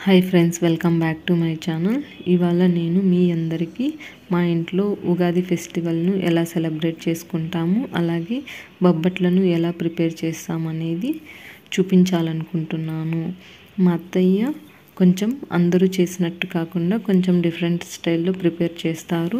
hi friends welcome back to my channel ఇవాళ నేను మీ అందరికీ మా ఇంట్లో ఉగాది ఫెస్టివల్ను ఎలా సెలబ్రేట్ చేసుకుంటాము అలాగే బొబ్బట్లను ఎలా ప్రిపేర్ చేస్తామనేది చూపించాలనుకుంటున్నాను మా అత్తయ్య కొంచెం అందరూ చేసినట్టు కాకుండా కొంచెం డిఫరెంట్ స్టైల్లో ప్రిపేర్ చేస్తారు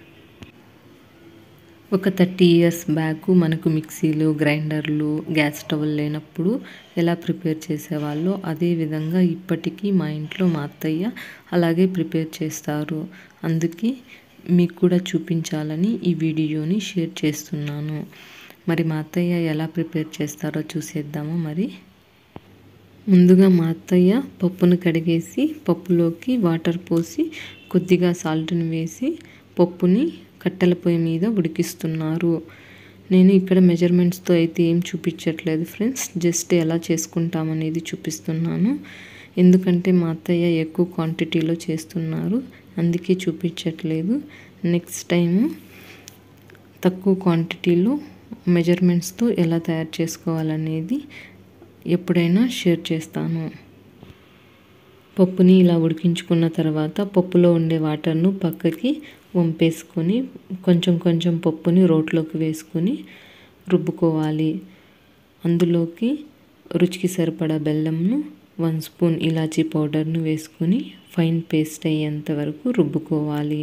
ఒక థర్టీ ఇయర్స్ బ్యాక్ మనకు మిక్సీలు గ్రైండర్లు గ్యాస్ స్టవ్ లేనప్పుడు ఎలా ప్రిపేర్ చేసేవాళ్ళో అదే విధంగా ఇప్పటికీ మా ఇంట్లో మా అత్తయ్య అలాగే ప్రిపేర్ చేస్తారు అందుకే మీకు కూడా చూపించాలని ఈ వీడియోని షేర్ చేస్తున్నాను మరి మా అత్తయ్య ఎలా ప్రిపేర్ చేస్తారో చూసేద్దాము మరి ముందుగా మా అత్తయ్య పప్పును కడిగేసి పప్పులోకి వాటర్ పోసి కొద్దిగా సాల్ట్ని వేసి పప్పుని కట్టెల పొయ్యి మీద ఉడికిస్తున్నారు నేను ఇక్కడ మెజర్మెంట్స్తో అయితే ఏం చూపించట్లేదు ఫ్రెండ్స్ జస్ట్ ఎలా చేసుకుంటామనేది చూపిస్తున్నాను ఎందుకంటే మా అత్తయ్య ఎక్కువ క్వాంటిటీలో చేస్తున్నారు అందుకే చూపించట్లేదు నెక్స్ట్ టైము తక్కువ క్వాంటిటీలో మెజర్మెంట్స్తో ఎలా తయారు చేసుకోవాలనేది ఎప్పుడైనా షేర్ చేస్తాను పప్పుని ఇలా ఉడికించుకున్న తర్వాత పప్పులో ఉండే వాటర్ను పక్కకి వంపేసుకొని కొంచెం కొంచెం పప్పుని రోట్లోకి వేసుకొని రుబ్బుకోవాలి అందులోకి రుచికి సరిపడా బెల్లంను వన్ స్పూన్ ఇలాచీ పౌడర్ను వేసుకొని ఫైన్ పేస్ట్ అయ్యేంత వరకు రుబ్బుకోవాలి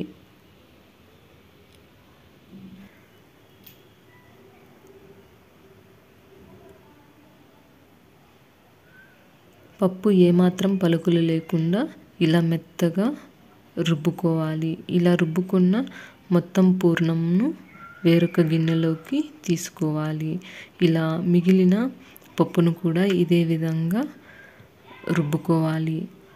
పప్పు ఏమాత్రం పలుకులు లేకుండా ఇలా మెత్తగా రుబ్బుకోవాలి ఇలా రుబ్బుకున్న మొత్తం పూర్ణంను వేరొక గిన్నెలోకి తీసుకోవాలి ఇలా మిగిలిన పప్పును కూడా ఇదే విధంగా రుబ్బుకోవాలి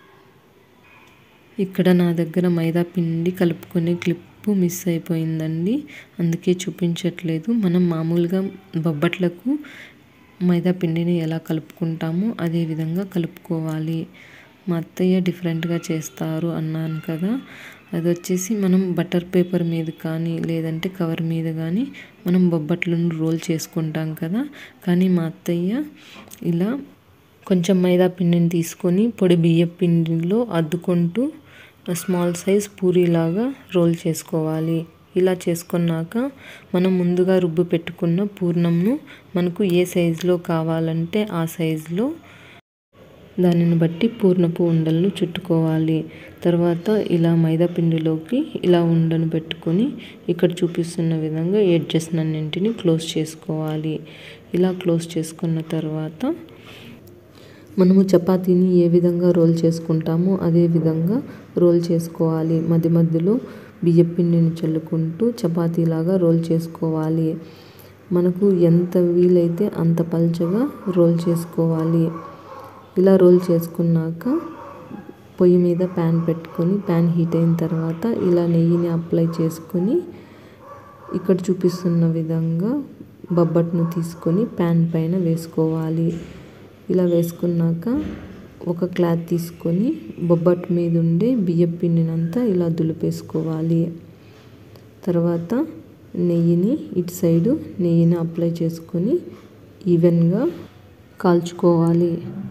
ఇక్కడ నా దగ్గర మైదా పిండి కలుపుకునే క్లిప్పు మిస్ అయిపోయిందండి అందుకే చూపించట్లేదు మనం మామూలుగా బొబ్బట్లకు మైదా పిండిని ఎలా కలుపుకుంటామో అదే విధంగా కలుపుకోవాలి మా అత్తయ్య డిఫరెంట్గా చేస్తారు అన్నాను కదా అది వచ్చేసి మనం బటర్ పేపర్ మీద కానీ లేదంటే కవర్ మీద కానీ మనం బొబ్బట్లను రోల్ చేసుకుంటాం కదా కానీ మా అత్తయ్య ఇలా కొంచెం మైదా పిండిని తీసుకొని పొడి బియ్య పిండిలో అద్దుకుంటూ స్మాల్ సైజ్ పూరీలాగా రోల్ చేసుకోవాలి ఇలా చేసుకున్నాక మనం ముందుగా రుబ్బు పెట్టుకున్న పూర్ణంను మనకు ఏ సైజులో కావాలంటే ఆ సైజులో దానిని బట్టి పూర్ణపు ఉండలను చుట్టుకోవాలి తర్వాత ఇలా మైదా పిండిలోకి ఇలా ఉండను పెట్టుకొని ఇక్కడ చూపిస్తున్న విధంగా ఎడ్జెస్ అన్నింటిని క్లోజ్ చేసుకోవాలి ఇలా క్లోజ్ చేసుకున్న తర్వాత మనము చపాతీని ఏ విధంగా రోల్ చేసుకుంటామో అదే విధంగా రోల్ చేసుకోవాలి మధ్య మధ్యలో బియ్యం పిండిని చల్లుకుంటూ చపాతీలాగా రోల్ చేసుకోవాలి మనకు ఎంత వీలైతే అంత పల్చగా రోల్ చేసుకోవాలి ఇలా రోల్ చేసుకున్నాక పొయ్యి మీద ప్యాన్ పెట్టుకొని ప్యాన్ హీట్ అయిన తర్వాత ఇలా నెయ్యిని అప్లై చేసుకొని ఇక్కడ చూపిస్తున్న విధంగా బొబ్బట్ను తీసుకొని ప్యాన్ పైన వేసుకోవాలి ఇలా వేసుకున్నాక ఒక క్లాత్ తీసుకొని బొబ్బట్ మీద ఉండే బియ్యం పిండినంతా ఇలా దులిపేసుకోవాలి తర్వాత నెయ్యిని ఇటు సైడు నెయ్యిని అప్లై చేసుకొని ఈవెన్గా కాల్చుకోవాలి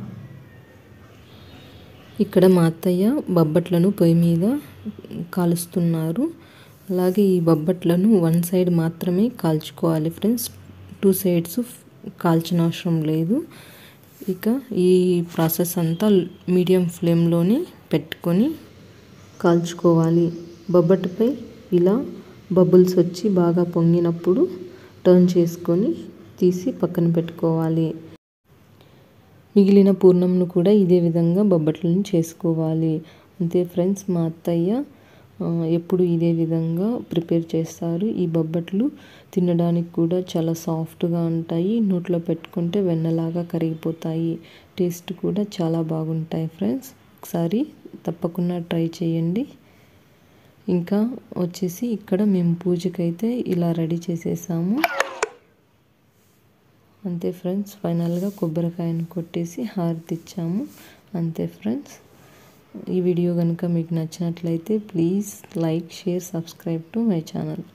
ఇక్కడ మా అత్తయ్య బొబ్బట్లను పొయ్యి మీద కాలుస్తున్నారు అలాగే ఈ బొబ్బట్లను వన్ సైడ్ మాత్రమే కాల్చుకోవాలి ఫ్రెండ్స్ టూ సైడ్స్ కాల్చిన అవసరం లేదు ఇక ఈ ప్రాసెస్ అంతా మీడియం ఫ్లేమ్లోనే పెట్టుకొని కాల్చుకోవాలి బొబ్బట్టుపై ఇలా బబుల్స్ వచ్చి బాగా పొంగినప్పుడు టర్న్ చేసుకొని తీసి పక్కన పెట్టుకోవాలి మిగిలిన పూర్ణంను కూడా ఇదే విధంగా బొబ్బట్లను చేసుకోవాలి అంతే ఫ్రెండ్స్ మా అత్తయ్య ఎప్పుడు ఇదే విధంగా ప్రిపేర్ చేస్తారు ఈ బొబ్బట్లు తినడానికి కూడా చాలా సాఫ్ట్గా ఉంటాయి నోట్లో పెట్టుకుంటే వెన్నలాగా కరిగిపోతాయి టేస్ట్ కూడా చాలా బాగుంటాయి ఫ్రెండ్స్ ఒకసారి తప్పకుండా ట్రై చేయండి ఇంకా వచ్చేసి ఇక్కడ మేము పూజకైతే ఇలా రెడీ చేసేసాము అంతే ఫ్రెండ్స్ ఫైనల్గా కొబ్బరికాయను కొట్టేసి హారతి ఇచ్చాము అంతే ఫ్రెండ్స్ ఈ వీడియో కనుక మీకు నచ్చినట్లయితే please like share subscribe to my channel